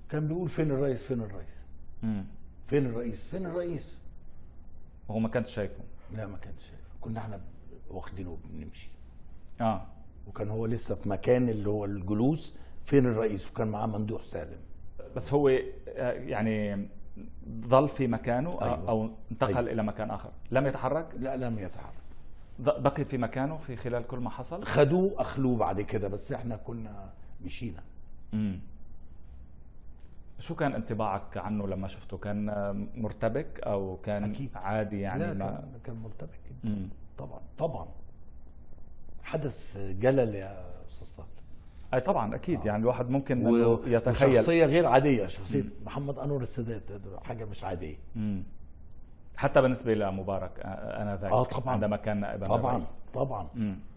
كان بيقول فين الرئيس فين الرئيس امم فين الرئيس فين الرئيس وهو ما كانش شايفه لا ما كانش شايف كنا احنا واخدينه وبنمشي اه وكان هو لسه في مكان اللي هو الجلوس فين الرئيس وكان معاه ممدوح سالم بس هو آه، يعني ظل في مكانه أو- أيوة. او انتقل أيوة. الى مكان اخر لم يتحرك لا لم يتحرك ض- بقي في مكانه في خلال كل ما حصل خدوه اخلوه بعد كده بس احنا كنا مشينا امم شو كان انطباعك عنه لما شفته كان آه، مرتبك او كان أكيد. عادي يعني لا ما كان, كان مرتبك جدا امم طبعا طبعا حدث جلل يا استاذ طارق اي طبعا اكيد آه. يعني الواحد ممكن و- انه يتخيل وشخصيه غير عاديه شخصيه محمد انور السادات ده حاجه مش عاديه مم. حتى بالنسبه لمبارك آه، انا ذاك آه، طبعاً. عندما كان نائبا طبعا للرئيس. طبعا مم.